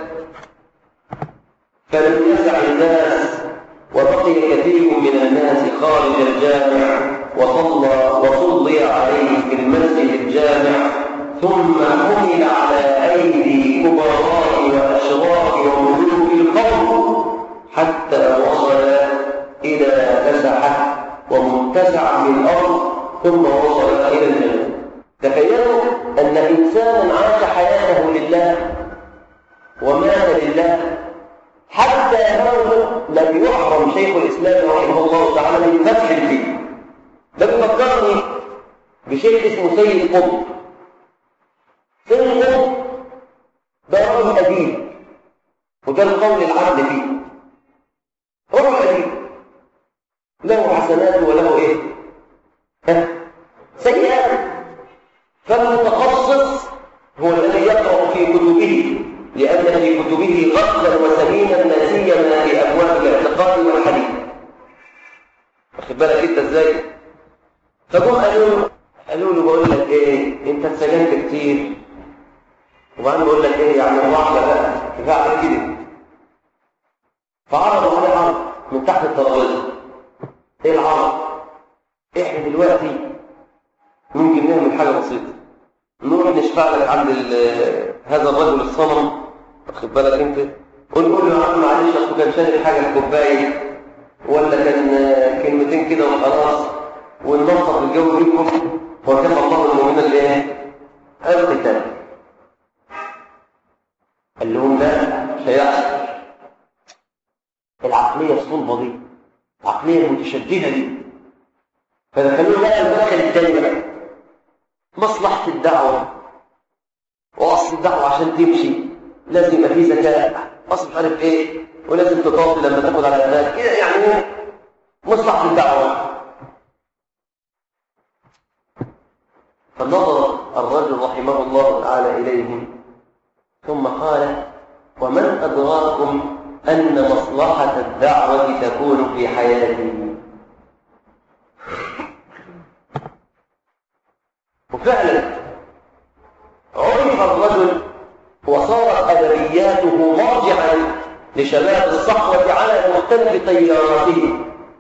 فلم يسع الناس وبقي كثير من الناس خارج الجامع وصلى وصلي عليه في المسجد الجامع ثم حمل على أيدي كبراء وأشراف وملوك القوم حتى وصل إلى مسحة ومتسع من الأرض ثم وصل إلى الجنة تخيلوا أن إنسانا عاش حياته لله ومات لله حتى موته لم يحرم شيخ الإسلام رحمه الله تعالى من فتح الدين ده بيفكرني بشيخ اسمه سيد قطب سيد قطب ده رجل أديب وده القول العدل فيه رجل أديب له حسنات وله إيه؟ ها؟ سيئات فالمتخصص هو الذي يقرأ في كتبه لأن في كتبه غفلا وسمينا لا سيما في أبواب الاعتقاد والحديث واخد بالك أنت إزاي؟ فجم قالوا له قالوا له بقول لك إيه أنت اتسجنت كتير وبعدين بقول لك إيه يعني الواحدة بقى كفاية عليك كده فعرضوا عليه عرض من تحت الترابيزة إيه العرض؟ إحنا دلوقتي ممكن نعمل حاجة بسيطة نروح نشفع لك عند هذا الرجل الصنم واخد بالك انت ونقول له يا عم معلش اصله كان شارب حاجه في كوبايه ولا كان كلمتين كده وخلاص وننصف الجو بيكم وكفى الله المؤمنين الايه؟ القتال قال لهم لا مش هيحصل العقليه الصلبه دي العقليه المتشدده دي فدخلوه بقى المدخل الثاني بقى مصلحة الدعوة وأصل الدعوة عشان تمشي لازم يبقى فيه ذكاء أصل مش عارف إيه ولازم تطاطي لما تاخد على الناس كده يعني إيه مصلحة الدعوة فنظر الرجل رحمه الله تعالى إليهم ثم قال ومن أدراكم أن مصلحة الدعوة تكون في حياتي وفعلا عرف الرجل وصارت أدبياته مرجعا لشباب الصحوة على مختلف تياراته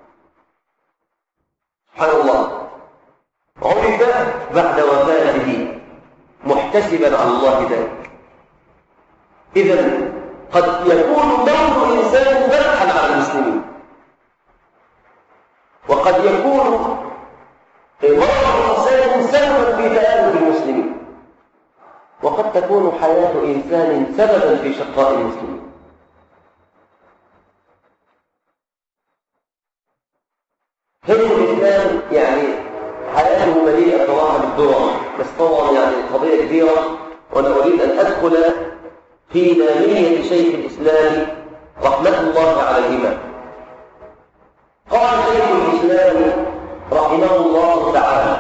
سبحان الله عرف بعد وفاته محتسبا على الله ذلك إذا قد يكون موت الإنسان فتحا على المسلمين وقد يكون مرض الإنسان سببا في تآلف المسلمين وقد تكون حياة إنسان سببا في شقاء المسلمين حلم الإسلام يعني حياته مليئة صراحة بالدرر بس طبعا يعني قضية كبيرة وأنا أريد أن أدخل في نامية شيخ الإسلام رحمة الله على الإمام قال شيخ الإسلام رحمه الله تعالى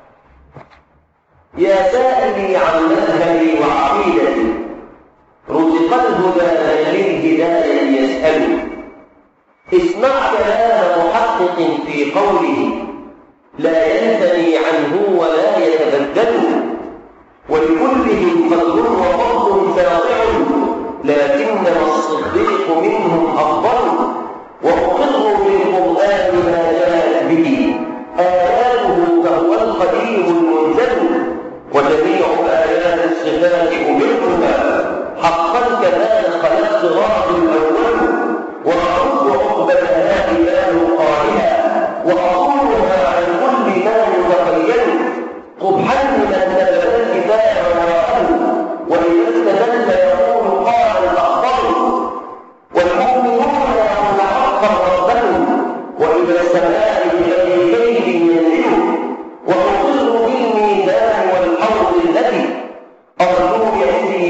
يا سائلي عن مذهبي وعقيدتي رزق الهدى للهداية يسأل اسمع كلام محقق في قوله لا ينثني عنه ولا يتبدل ولكلهم فضل وفضل ساطع لكنما الصديق منهم أفضل وأقر بالقرآن ما جاءت به آياته فهو القديم المنزل وجميع آيات الصفات أمرتها حقا كذا خلق صراط الأول وأعوذ عقب الهلاك لا يقالها وأقولها عن كل ما يتخيل قبحا من نبذ الكتاب وراءه وإذا استدل يقول قال الأخضر والمؤمنون يرون حقا ربهم وإلى السماء بغير كيد ينزل وأقر بالميزان والحوض الذي أرجو يأتي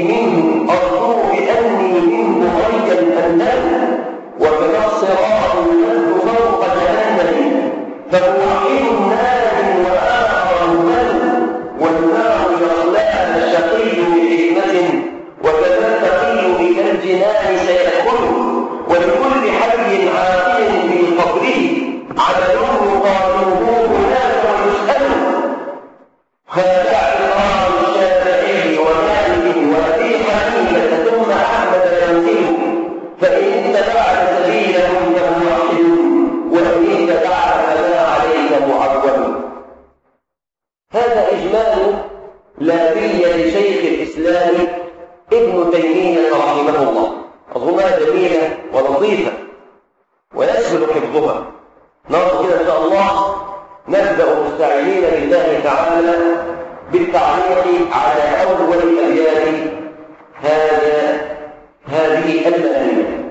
ابن تيمية رحمه الله أظنها جميلة ولطيفة ويسهل حفظها نرى كده إن شاء الله نبدأ مستعينين بالله تعالى بالتعليق على أول أبيات هذا هذه المآلية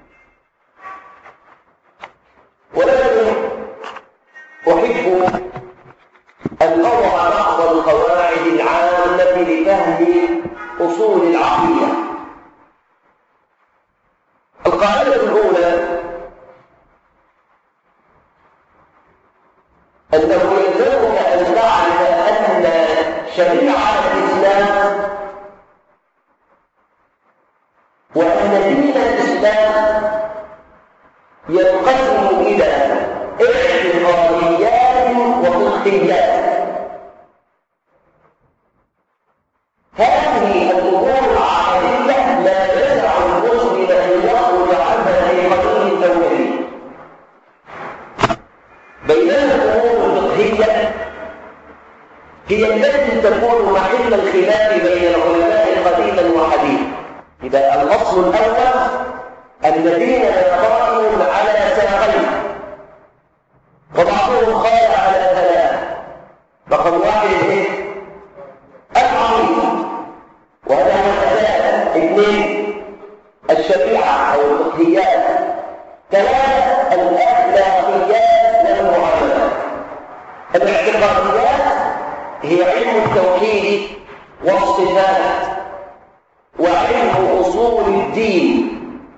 ولكن أحب أن أضع بعض القواعد العامة لفهم أصول العقيدة القاعدة الأولى أنه يلزمك أن تعرف أن شريعة الإسلام وأن دين الإسلام ينقسم إلى اعتقاديات وفقهيات هذه الأمور العقدية لا يسع المسلم أن يخرج عنها في قانون التوحيد بينما الأمور الفقهية هي التي تكون محل الخلاف بين العلماء قديما وحديثا إذا الأصل الأول أن ديننا قائم على ساقين وبعضهم قال على ثلاث رقم واحد ايه؟ العقيدة وهذا هو الأساس اثنين الشريعة أو الفقهيات ثلاث الأخلاقيات والمعاملات الاعتقاديات هي علم التوحيد والصفات وعلم أصول الدين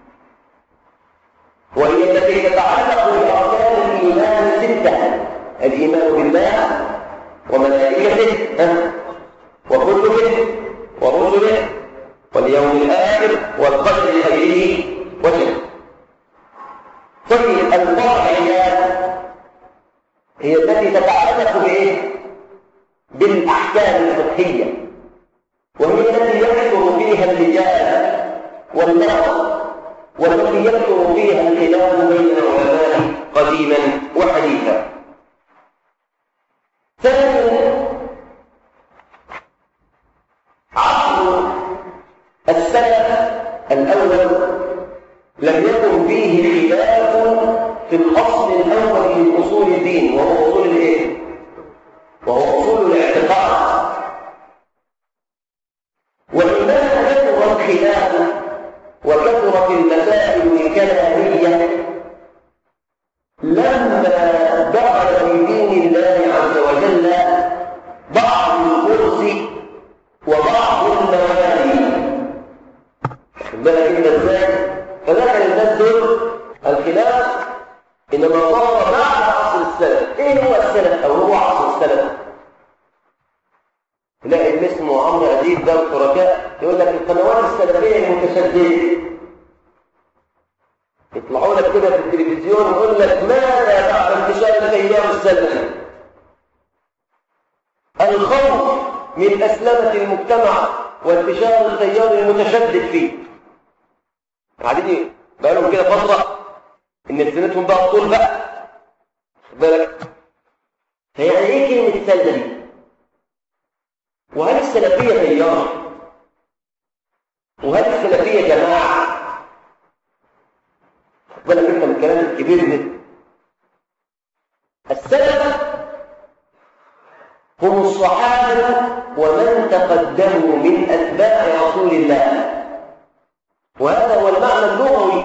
وهي التي تتعلق بأركان الإيمان الستة الإيمان بالله وملائكته وكتبه ورسله واليوم الآخر والقدر خيره وشره طيب الفرعيات هي التي تتعلق بإيه؟ بالأحكام الفقهية وهي التي يكثر فيها الرجال والنار والتي يكثر فيها الخلاف بين العلماء قديما وحديثا ثانيا عصر السلف الأول لم يكن فيه خلاف في الأصل الأول من أصول الدين وهو أصول الإيه؟ وهو أصول الاعتقاد وإنما كثر الخلاف وكثرت المسائل الكلامية لما دخل في دين الله عز وجل بعض الكرس وبعض الموالي بالك انت ازاي فدخل الناس دول الخلاف انما صار بعد عصر السلف ايه هو السلف او هو عصر السلف تلاقي اللي اسمه عمرو اديب ده الشركاء يقول لك القنوات السلفيه المتشدده يطلعوا لك كده في التلفزيون ويقول لك ماذا بعد انتشار الايام السلفي الخوف من اسلمه المجتمع وانتشار التيار المتشدد فيه قاعدين بقى لهم كده فتره ان سنتهم بقى طول بقى خد بالك فيعني ايه كلمه سلفي وهل السلفية تيار وهل السلفية جماعة بالك انت من الكلام الكبير ده السلف هم الصحابة ومن تقدموا من أتباع رسول الله وهذا هو المعنى اللغوي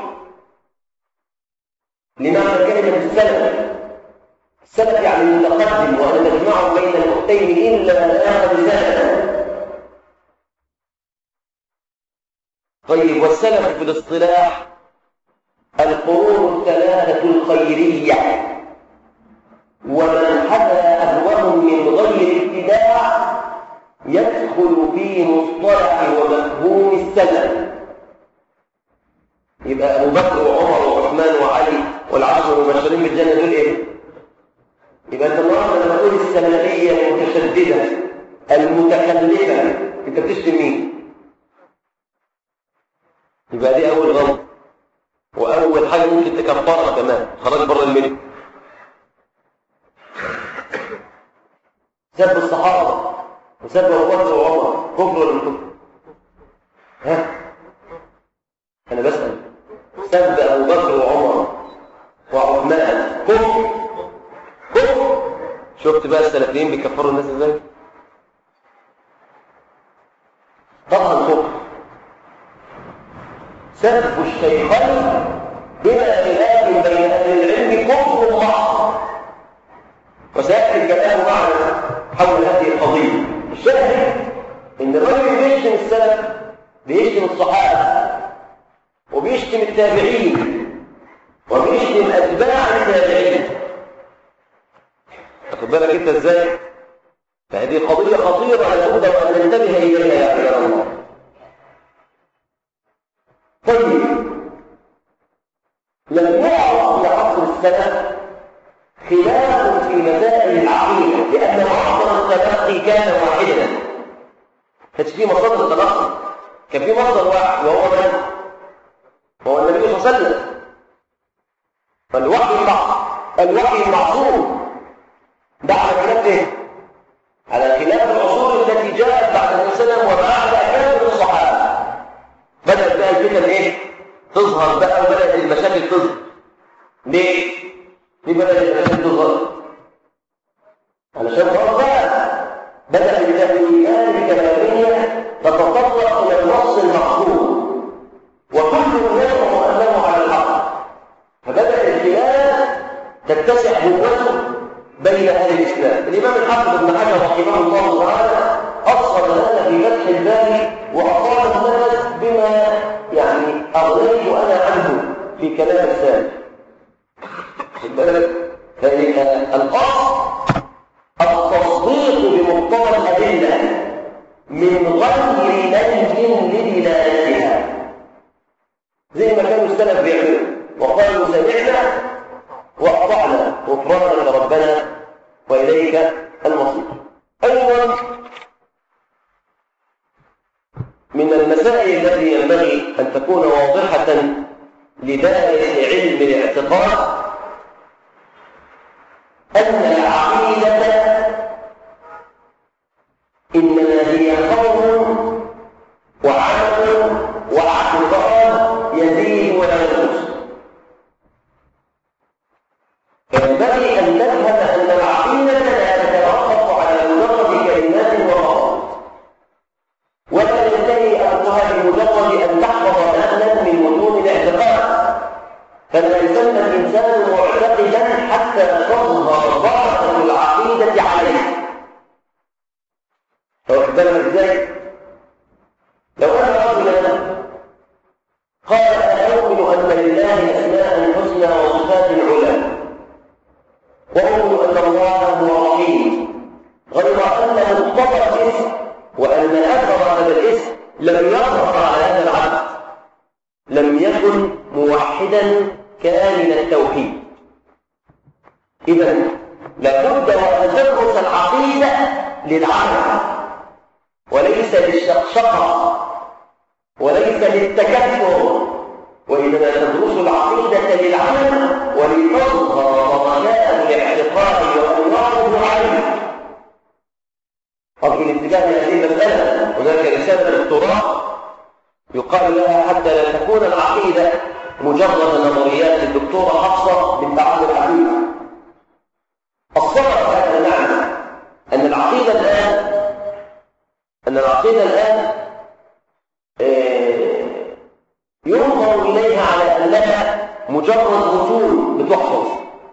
لمعنى كلمة السلف السلف يعني المتقدم وأن تجمع بين الأختين إلا لا رسالة طيب والسلف في الاصطلاح القرون الثلاثة الخيرية ومن حدا أهوهم من غير ابتداع يدخل في مصطلح ومفهوم السلف يبقى أبو بكر وعمر وعثمان وعلي والعشر المبشرين بالجنة دول إيه؟ يبقى أنت النهارده لما تقول السلفية المتشددة المتكلفة أنت بتشتم مين؟ يبقى دي أول غلط وأول حاجة ممكن تكفرها كمان خرج بره الملك سب الصحابة وسب أبو بكر وعمر كفر ولا كفر ها انا بسال سب ابو بكر وعمر وعثمان كفر كفر شفت بقى السلفيين بيكفروا الناس ازاي طبعا كفر سب الشيخين بلا خلاف بين اهل العلم كفر محض وسياتي الكلام معنا حول هذه القضيه الشاهد ان الرجل بيشتم السلف بيشتم الصحابه وبيشتم التابعين وبيشتم اتباع التابعين واخد بالك انت ازاي فهذه قضيه خطيره لابد ان ننتبه اليها يا عباد الله طيب لم يعرف في عصر السلف خلاف في مسائل العقيده لان مصدر التلقي كان واحدا كانش في مصادر تلقي كان في مصدر واحد وهو من وهو النبي صلى الله عليه وسلم فالوحي الوحي المعصوم ده على خلاف ايه على خلاف العصور التي جاءت بعد النبي صلى الله عليه وسلم وبعد اكابر الصحابه بدات بقى الفتن ايه تظهر بقى وبدات المشاكل تظهر ليه ليه بدات المشاكل تظهر علشان خلاص بقى بدأ التأويلات الكلامية تتطرق إلى النص المحفوظ وكل يزعم أنه على الحق فبدأ الخلاف تتسع قوته بين أهل الإسلام الإمام الحافظ بن حجر رحمه الله تعالى أصل لنا في فتح الباري وأصاب الناس بما يعني أغنيت أنا عنه في كلام الثاني خد بالك الأصل التصديق بمقتضى الأدلة من غير نهج لدلالتها زي ما كانوا السلف بيعملوا وقالوا سمعنا وأطعنا غفرانك ربنا وإليك المصير أيضا من المسائل التي ينبغي أن تكون واضحة لدارس علم الاعتقاد أن العقيدة إنما هي قول وعمل واعتقاد يزيد ولا ينقص ينبغي أن نفهم أن العقيدة لا تتوقف على مجرد كلمات وفقط ولا ينتهي أمرها بمجرد أن تحفظ متنا من متون الاعتقاد فلا يسمى الإنسان معتقدا حتى تظهر بركة العقيدة عليه واخد بالك ازاي؟ لو أن رجلا قال أنا أؤمن أن لله أسماء حسنى وصفات علا وأؤمن أن الله هو رحيم غير أن مقتضى الاسم وأن أثر هذا الاسم لم يظهر على هذا العبد لم يكن موحدا كامل التوحيد إذا لابد وأن تدرس العقيدة للعمل وليس للشقشقة وليس للتكبر وإنما تدرس العقيدة للعمل ولتظهر درجات الاعتقاد وأنواره عليه أرجو الاتجاه لهذه المسألة هناك رسالة دكتوراه يقال لها حتى لا تكون العقيدة مجرد نظريات الدكتورة حفصة بنت عبد الحبيب الصبر هذا المعنى أن العقيدة الآن أن العقيدة الآن ينظر إليها على أنها مجرد متون بتحفظ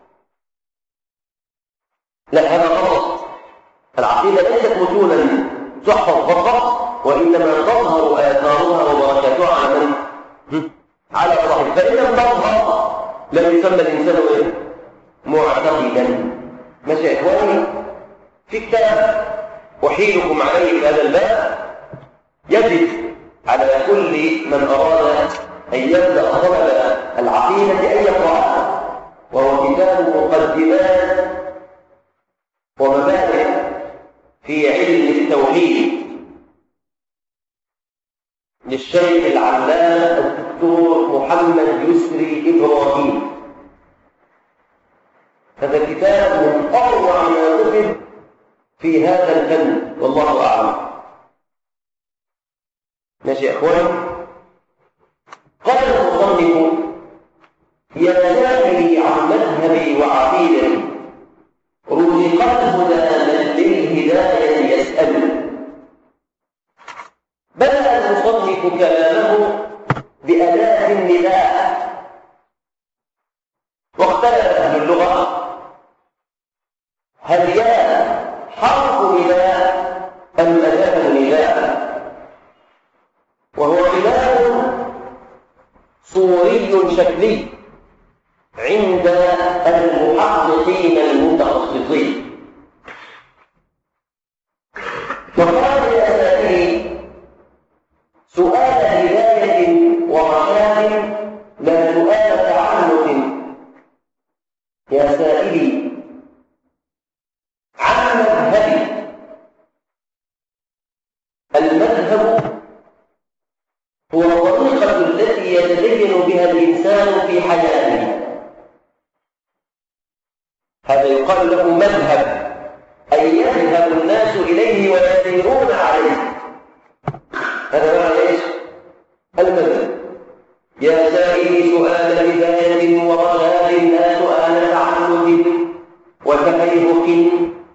لا هذا غلط العقيدة ليست متونا تحفظ فقط وإنما تظهر آثارها وبركاتها على من؟ على صاحب فإن لم تظهر لم يسمى الإنسان إيه؟ معتقدا ماشي يا إخواني في كتاب أحيلكم عليه في هذا الباب يجب على كل من أراد أن يبدأ طلب العقيدة أن يقرأ وهو كتاب مقدمات ومبادئ في علم التوحيد للشيخ العلامة الدكتور محمد يسري إبراهيم هذا الكتاب من أروع ما كتب في هذا الفن والله أعلم ماشي يا اخوان قال المصنف يا سائلي عن مذهبي وعقيدتي رزقت هدى من للهدايه يسال بدأ المصنف كلامه بأداة النداء واختلف أهل اللغة هل يا حرف نداء أم أداة نداء وهو خلاف صوري شكلي عند المحققين المتخصصين وقال يا سائلي سؤال هداية ورشاد لا سؤال تعلق يا سائلي عن مذهبي المذهب هو الطريقة التي يتدين بها الإنسان في حياته هذا يقال له مذهب أي يذهب الناس إليه ويسيرون عليه هذا معنى ايش؟ المذهب يا سائلي سؤال هداية ورشاد لا سؤال تعلق وتفيهق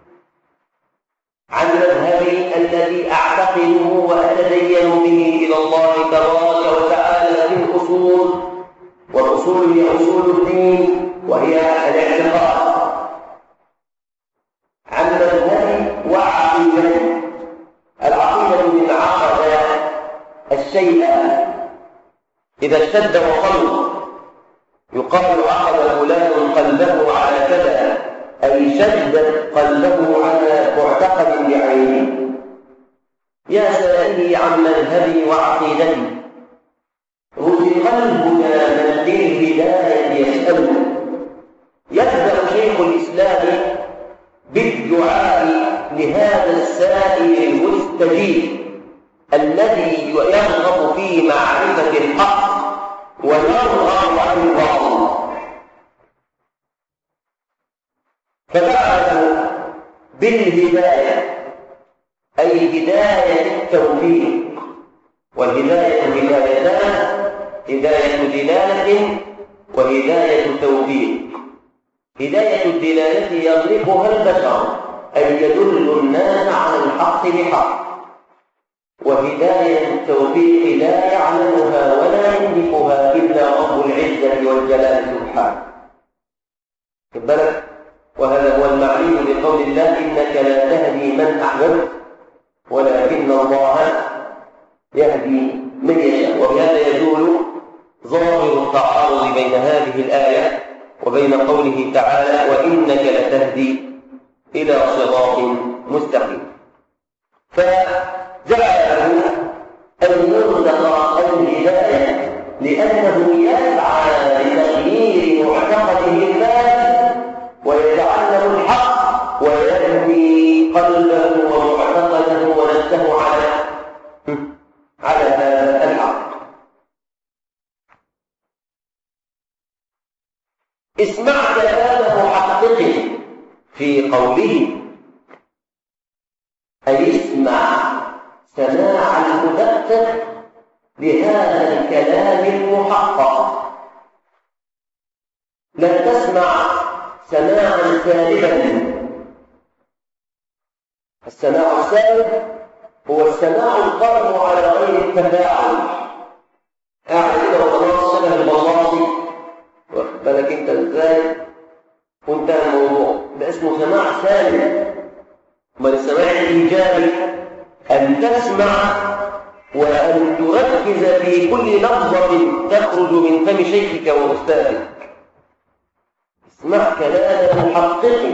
عن مذهبي الذي أعتقده وأتدين به إلى الله تبارك وتعالى في الأصول والأصول هي أصول الدين وهي الاعتقاد عن مذهبي وعقيدتي العقيدة من عقد الشيء إذا اشتد وقل يقال عقد فلان قلبه على كذا أي شدد قلبه على معتقد بعينه يا سائلي عن مذهبي وعقيدتي رزق الهدى من للهداية يسأل يبدأ شيخ الإسلام بالدعاء لهذا السائل المستجيب الذي يرغب في معرفة الحق ويرغب عن الباطل فبعث بالهداية أي هداية التوفيق والهداية هدايتان هداية دلالة وهداية توفيق هداية الدلالة يضربها البشر أي يدل الناس على الحق بحق وهداية التوفيق لا يعلمها ولا يملكها إلا رب العزة والجلال سبحانه خد بالك وهذا هو المعني بقول الله إنك لا تهدي من أحببت ولكن الله يهدي من يشاء وبهذا يدل ظاهر التعارض بين هذه الآية وبين قوله تعالى وإنك لتهدي إلى صراط مستقيم فجعله أن يرزق الهداية لأنه يسعى لتغيير معتقده الناس ويتعلم الحق ويهدي قلبه ومعتقده ونفسه على على هذا الحق اسمع كلام محقق في قوله أي اسمع سماع المدقق لهذا الكلام المحقق لا تسمع سماعا سالبا السماع السالب هو السماع القائم على غير التفاعل قاعد كده وخلاص شبه البلاطي واخد بالك انت ازاي وانتهى الموضوع ده اسمه سماع سالب امال السماع الايجابي ان تسمع وان تركز في كل لفظه تخرج من فم شيخك واستاذك اسمع كلام محقق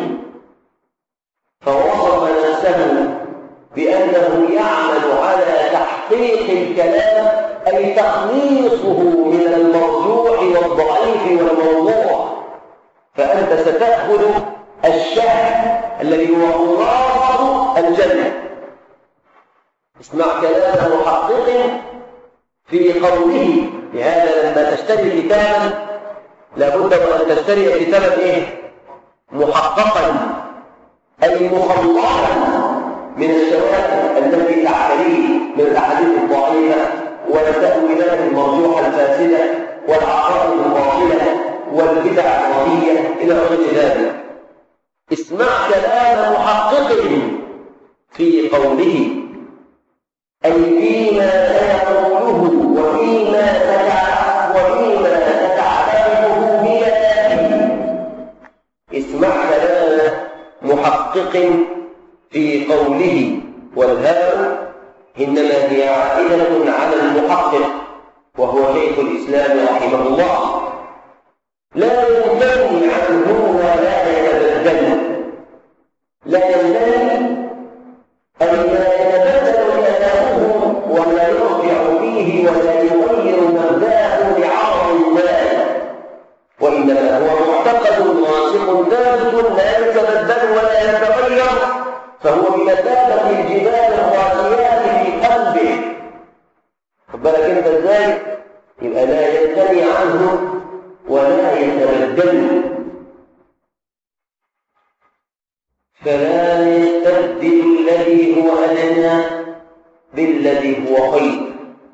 فوصف نفسه بأنه يعمل على تحقيق الكلام أي تخليصه من المرجوع والضعيف والموضوع فأنت ستأخذ الشهد الذي هو خلاصة الجنة اسمع كلام محقق في قوله لهذا لما تشتري كتابا لابد وأن تشتري كتابا إيه؟ محققا أي مخلصا من الشواهد التي تعتريه من الأحاديث الضعيفة والتأويلات المرجوحة الفاسدة والعقائد الباطلة والبدع الردية إلى غير ذلك اسمع كلام محقق في قوله أي فيما سيقوله وفيما وفيما تتعلمه بيده اسمع كلام محقق في قوله والهاء إنما هي عائدة على المحقق وهو شيخ الإسلام رحمه الله لا ينتهي عنه ولا يتبدل لا ينتهي أي لا يتبدل كلامه ولا يرجع فيه ولا يغير مبداه لعرض المال وإنما هو معتقد راسخ ثابت لا يتبدل ولا يتغير فهو بمثابة الجبال الراسيات في قلبه خد بالك انت ازاي؟ يبقى لا ينتهي عنه ولا يتبدل فلا يستبدل الذي هو أدنى بالذي هو خير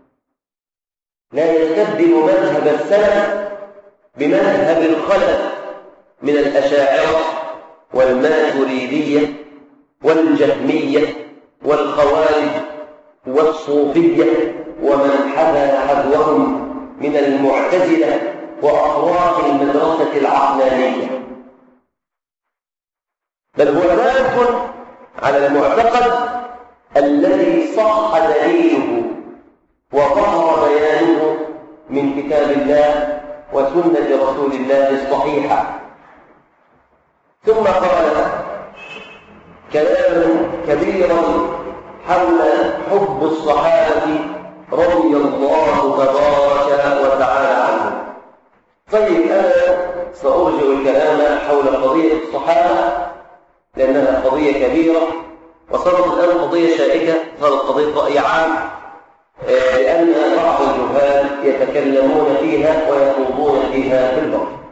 لا يستبدل مذهب السلف بمذهب الخلف من الأشاعرة والماتريدية والجهمية والخوارج والصوفية ومن حذى حذوهم من المعتزلة وأطراف المدرسة العقلانية بل هو ثابت على المعتقد الذي صح دليله وظهر بيانه من كتاب الله وسنة رسول الله الصحيحة ثم قال كلاما كبيرا حول حب الصحابة رضي الله تبارك وتعالى عنهم طيب أنا سأرجع الكلام حول قضية الصحابة لأنها قضية كبيرة وصارت الآن قضية شائكة صارت قضية رأي عام لأن بعض الجهال يتكلمون فيها ويخوضون فيها في الباطل